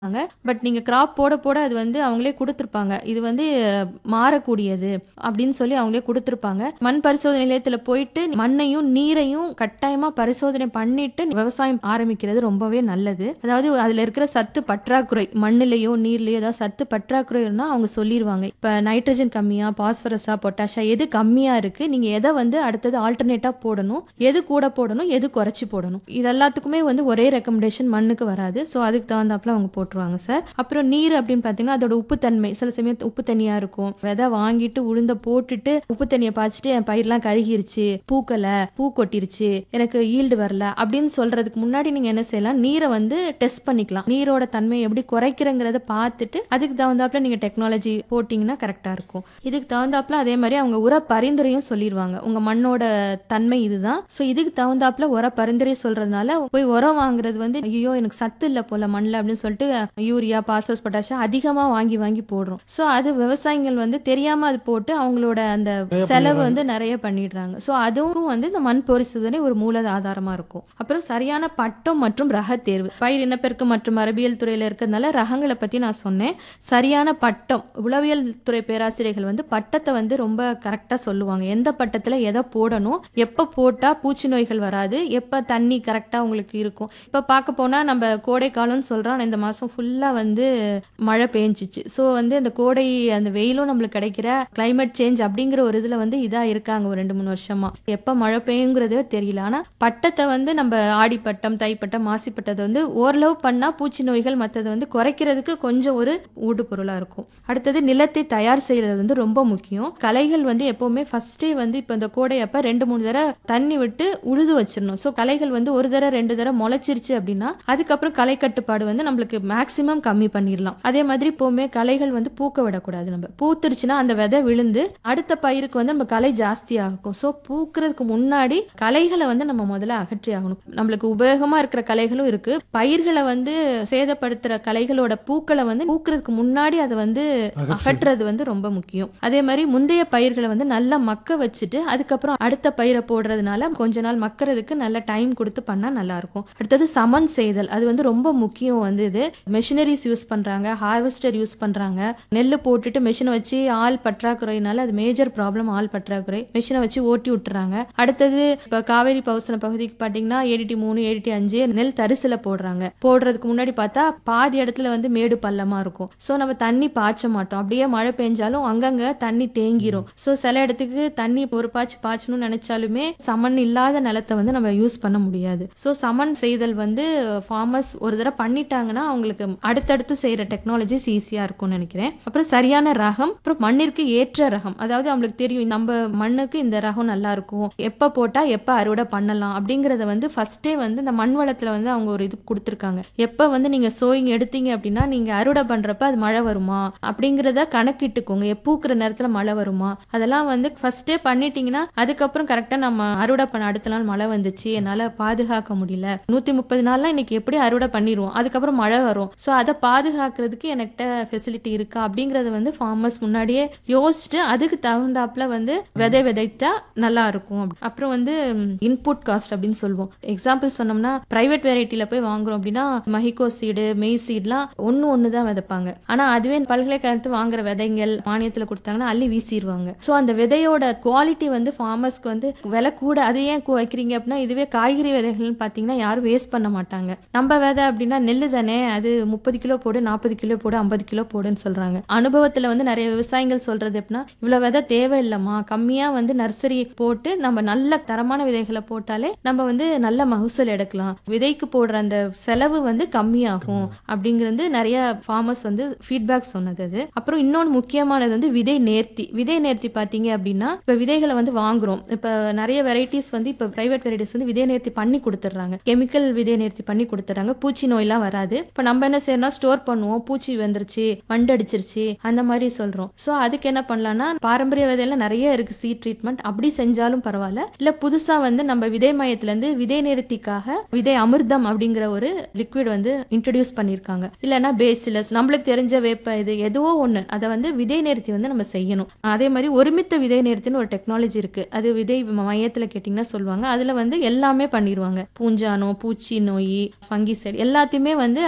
But நீங்க graph போட போட அது வந்து அவங்களே குடுத்துருப்பாங்க. இது வந்து மாறக்கூடியது அப்படின்னு சொல்லி அவங்களே குடுத்துருப்பாங்க. மண் பரிசோதனை நிலையத்துல போயிட்டு மண்ணையும், நீரையும் கட்டாயமா பரிசோதனை பண்ணிட்டு விவசாயம் ஆரம்பிக்கிறது ரொம்பவே நல்லது. அதாவது அதுல இருக்கிற சத்து பற்றாக்குறை மண்ணுலயோ, நீர்லயோ ஏதாவது சத்து பற்றாக்குறை இருந்தா அவங்க சொல்லிருவாங்க. இப்ப நைட்ரஜன் கம்மியா, பாஸ்பரஸா, பொட்டாஷா எது கம்மியா இருக்கு, நீங்க எத வந்து அடுத்தது ஆல்டர்னேட்டா போடணும், எது கூட போடணும், எது குறைச்சு போடணும். இது எல்லாத்துக்குமே வந்து ஒரே ரெக்கமெண்டேஷன் மண்ணுக்கு வராது. ஸோ அதுக்கு தகுந்தாப்புல அவங்க போட்டுருவாங்க சார். அப்புறம் நீர் அப்படின்னு பார்த்தீங்கன்னா, அதோட உப்புத்தன்மை சில சமயம் உப்பு தண்ணியா இருக்கும். விதை வாங்கிட்டு உளுந்த போட்டுட்டு உப்பு தண்ணிய பாய்ச்சிட்டு என் பயிர்லாம் கருகிருச்சு, பூக்கல, பூ கொட்டிருச்சு, எனக்கு ஈல்டு வரல அப்படின்னு சொல்றதுக்கு முன்னாடி நீங்க என்ன செய்யலாம், நீரை வந்து டெஸ்ட் பண்ணிக்கலாம். நீரோட தன்மையை எப்படி குறைக்கிறங்கிறத பார்த்துட்டு அதுக்கு தகுந்தாப்புல நீங்க டெக்னாலஜி போட்டீங்கன்னா கரெக்டா இருக்கும். இதுக்கு தகுந்தாப்புல அதே மாதிரி அவங்க உர பரிந்துரையும் சொல்லிருவாங்க. உங்க மண்ணோட தன்மை இதுதான். ஸோ இதுக்கு தகுந்தாப்புல உர பரிந்துரை சொல்றதுனால போய் உரம் வாங்குறது வந்து ஐயோ எனக்கு சத்து இல்ல போல மண்ணில் அப்படின்னு சொல்லிட்டு யூரியா, பாஸ்பரஸ், பொட்டாசியம் அதிகமா வாங்கி வாங்கி போடுறோம். ஸோ அது விவசாயிகள் வந்து தெரியாம அது போட்டு அவங்களோட அந்த செலவு வந்து நிறைய பண்ணிடுறாங்க. ஸோ அதுவும் வந்து இந்த மண் பரிசோதனை ஒரு மூல ஆதாரமா இருக்கும். அப்புறம் சரியான பட்டம் மற்றும் ரக தேர்வு. பயிர் இனப்பெருக்கம் மற்றும் மரபியல் துறையில இருக்கிறதுனால ரகங்களை பத்தி நான் சொன்னேன். சரியான பட்டம் உளவியல் துறை பேராசிரியர்கள் வந்து பட்டத்தை வந்து ரொம்ப கரெக்டா சொல்லுவாங்க. எந்த பட்டத்துல எதை போடணும், எப்ப போட்டா பூச்சி நோய்கள் வராது, எப்ப தண்ணி கரெக்டா உங்களுக்கு இருக்கும். இப்ப பார்க்க போனா நம்ம கோடை காலம்னு சொல்றோம். ஆனா இந்த மாசம் ஃபுல்லா வந்து மழை பெஞ்சிச்சு. ஸோ வந்து அந்த கோடை அந்த வெயிலும் நம்மளுக்கு கிடைக்கிற கிளைமேட் சேஞ்ச் அப்படிங்கிற ஒரு இதுல வந்து இதா இருக்காங்க ஒரு ரெண்டு மூணு வருஷமா. எப்ப மழை பெய்யுங்கிறதே தெரியல. ஆனா பட்டத்தை வந்து நம்ம ஆடிப்பட்டம், தைப்பட்டம், மாசிப்பட்டத்தை வந்து ஓரளவு பண்ணா பூச்சி நோய்கள் மத்ததை வந்து குறைக்கிறதுக்கு கொஞ்சம் ஒரு ஊடுபொருளா இருக்கும். அடுத்தது நிலத்தை தயார் செய்யறது வந்து ரொம்ப முக்கியம். களைகள் வந்து எப்பவுமே ஃபர்ஸ்டே வந்து இப்ப இந்த கோடை அப்ப ரெண்டு மூணு தடவை தண்ணி விட்டு உழுது வச்சிடணும். ஸோ களைகள் வந்து ஒரு தடவை ரெண்டு தடவை முளைச்சிருச்சு அப்படின்னா அதுக்கப்புறம் களை கட்டுப்பாடு வந்து நம்மளுக்கு மேக்சிமம் கம்மி பண்ணிடலாம். அதே மாதிரி இப்பவுமே களைகள் வந்து பூக்க விடக்கூடாது நம்ம. பூத்துருச்சுன்னா அந்த விதை விழுந்து அடுத்த பயிருக்கு வந்து நம்ம களை ஜாஸ்தி ஆகும். ஸோ பூக்கிறதுக்கு முன்னாடி களைகளை வந்து நம்ம முதல்ல அகற்றி ஆகணும். நம்மளுக்கு உபயோகமா இருக்கிற களைகளும் இருக்கு. பயிர்களை வந்து சேதப்படுத்துற களைகளோட பூக்களை வந்து பூக்கிறதுக்கு முன்னாடி அதை வந்து அகற்றுறது வந்து ரொம்ப முக்கியம். அதே மாதிரி முந்தைய பயிர்களை வந்து நல்லா மக்க வச்சுட்டு அதுக்கப்புறம் அடுத்த பயிரை போடுறதுனால கொஞ்ச நாள் மக்கறதுக்கு நல்ல டைம் கொடுத்து பண்ணா நல்லா இருக்கும். அடுத்தது சமன் செய்தல் அது வந்து ரொம்ப முக்கியம் வந்து இது மெஷினரிஸ் யூஸ் பண்றாங்க, ஹார்வெஸ்டர் யூஸ் பண்றாங்க. நெல் போட்டுட்டு மெஷினை வச்சு ஆள் பற்றாக்குறையினால அது மேஜர் ப்ராப்ளம் ஆள் பற்றாக்குறை. மெஷினை வச்சு ஓட்டி விட்டுறாங்க. அடுத்தது இப்ப காவேரி பவுசன பகுதிக்கு பாத்தீங்கன்னா ஏடிடி மூணு, ஏடிடி அஞ்சு நெல் தரிசுல போடுறாங்க. போடுறதுக்கு முன்னாடி பார்த்தா பாதி இடத்துல வந்து மேடு பள்ளமா இருக்கும். ஸோ நம்ம தண்ணி பாய்ச்ச மாட்டோம். அப்படியே மழை பெஞ்சாலும் அங்கங்க தண்ணி தேங்கிரும். ஸோ சில இடத்துக்கு தண்ணி ஒரு பாய்ச்சி பாய்ச்சணும்னு நினைச்சாலுமே சமன் இல்லாத நிலத்தை வந்து நம்ம யூஸ் பண்ண முடியாது. ஸோ சமன் செய்தல் வந்து ஃபார்மர்ஸ் ஒரு தடவை பண்ணிட்டாங்கன்னா அவங்களுக்கு அடுத்தடுத்து செய்யற டெக்னாலஜிஸ் ஈஸியா இருக்கும்னு நினைக்கிறேன். அப்புறம் சரியான ரகம், அப்புறம் மண்ணிற்கு ஏற்ற ரகம். அதாவது அவங்களுக்கு தெரியும் நம்ம மண்ணுக்கு இந்த ரகம் நல்லா இருக்கும். எப்ப போட்டா எப்ப அறுவடை பண்ணலாம் அப்படிங்கறத வந்து ஃபர்ஸ்டே வந்து இந்த மண் வளத்துல வந்து அவங்க ஒரு இது கொடுத்துருக்காங்க. எப்ப வந்து நீங்க சோயிங் எடுத்தீங்க அப்படின்னா நீங்க அறுவடை பண்றப்ப அது மழை வருமா அப்படிங்கறத கணக்கிட்டுக்கோங்க. பூக்கிற நேரத்துல மழை வருமா அதெல்லாம் வந்து ஃபர்ஸ்டே பண்ணிட்டீங்கன்னா அதுக்கப்புறம் கரெக்டா நம்ம அறுவடை பண்ண அடுத்த நாள் மழை வந்துச்சு என்னால பாதுகாக்க முடியல. நூத்தி முப்பது நாள்லாம் இன்னைக்கு எப்படி அறுவடை பண்ணிடுவோம். அதுக்கப்புறம் மழை வரும். ஸோ அதை பாதுகாக்கிறதுக்கு என்கிட்ட ஃபெசிலிட்டி இருக்கா அப்படிங்கறத வந்து ஃபார்மர்ஸ் முன்னாடியே யோசிச்சுட்டு அதுக்கு தகுந்தாப்புல வந்து விதை விதைத்தா நல்லா இருக்கும். அப்புறம் வந்து இன்புட் காஸ்ட் அப்படின்னு சொல்லுவோம். எக்ஸாம்பிள் சொன்னோம்னா பிரைவேட் வெரைட்டில போய் வாங்குறோம் அப்படின்னா மஹிகோ சீடு, மெய் சீட்லாம் ஒன்னு ஒன்னு தான் விதைப்பாங்க. ஆனா அதுவே பல்கலைக்கழகத்து வாங்குற விதைகள் மானியத்துல கொடுத்தாங்கன்னா அள்ளி வீசிடுவாங்க. ஸோ அந்த விதையோட குவாலிட்டி வந்து ஃபார்மர்ஸ்க்கு வந்து விலை கூட அது ஏன் வைக்கிறீங்க அப்படின்னா இதுவே காய்கறி விதைகள்னு பார்த்தீங்கன்னா யாரும் வேஸ்ட் பண்ண மாட்டாங்க. நம்ம விதை அப்படின்னா நெல்லு தானே அது முப்பது கிலோ போடு, நாற்பது கிலோ போடு, ஐம்பது கிலோ போடுன்னு சொல்றாங்க. அனுபவத்துல வந்து நிறைய விவசாயிகள் சொல்றது எப்படின்னா இவ்வளவு விதை தேவையில்லைம்மா கம்மியா வந்து நர்சரி போட்டு நம்ம நல்ல தரமான விதைகளை போட்டாலே நம்ம வந்து நல்ல மகசூல் எடுக்கலாம். விதைக்கு போடுற அந்த செலவு வந்து கம்மியாகும் அப்படிங்கிறது நிறைய ஃபார்மர்ஸ் வந்து ஃபீட்பேக் சொன்னது அது. அப்புறம் இன்னொன்று முக்கியமானது வந்து விதை நேர்த்தி. விதை நேர்த்தி பார்த்தீங்க அப்படின்னா இப்போ விதைகளை வந்து வாங்குறோம். இப்போ நிறைய வெரைட்டிஸ் வந்து இப்போ பிரைவேட் வெரைட்டிஸ் வந்து விதை நேர்த்தி பண்ணி கொடுத்துட்றாங்க. கெமிக்கல் விதை நேர்த்தி பண்ணி கொடுத்துட்றாங்க. பூச்சி நோயெல்லாம் வராது. இப்போ நம்ம என்ன செய்யறோம்னா ஸ்டோர் பண்ணுவோம். பூச்சி வந்துருச்சு, வண்டு அடிச்சிருச்சு அந்த மாதிரி சொல்றோம். ஸோ அதுக்கு என்ன பண்ணலாம்னா பாரம்பரிய விதையில நிறைய இருக்கு சீட் ட்ரீட்மெண்ட் அப்படி செஞ்சாலும் பரவாயில்ல. இல்ல புதுசா வந்து நம்ம விதை மையத்துல இருந்து விதை நேர்த்திக்காக விதை அமிர்தம் அப்படிங்கிற ஒரு லிக்விட் வந்து இன்ட்ரடியூஸ் பண்ணிருக்காங்க. இல்லைன்னா பேசிலஸ் நம்மளுக்கு தெரிஞ்ச வேப்ப இது எதுவோ ஒண்ணு அதை வந்து விதை நேர்த்தி வந்து நம்ம செய்யணும். அதே மாதிரி ஒருமித்த விதை நேர்த்தின்னு ஒரு டெக்னாலஜி இருக்கு. அது விதை மையத்துல கேட்டீங்கன்னா சொல்லுவாங்க. அதுல வந்து எல்லாமே பண்ணிடுவாங்க. பூஞ்சானம், பூச்சி நோய், ஃபங்கிசைட் எல்லாத்தையுமே வந்து அந்த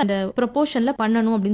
ப்ரொபோர்ஷனில் பண்ணணும் அப்படின்னு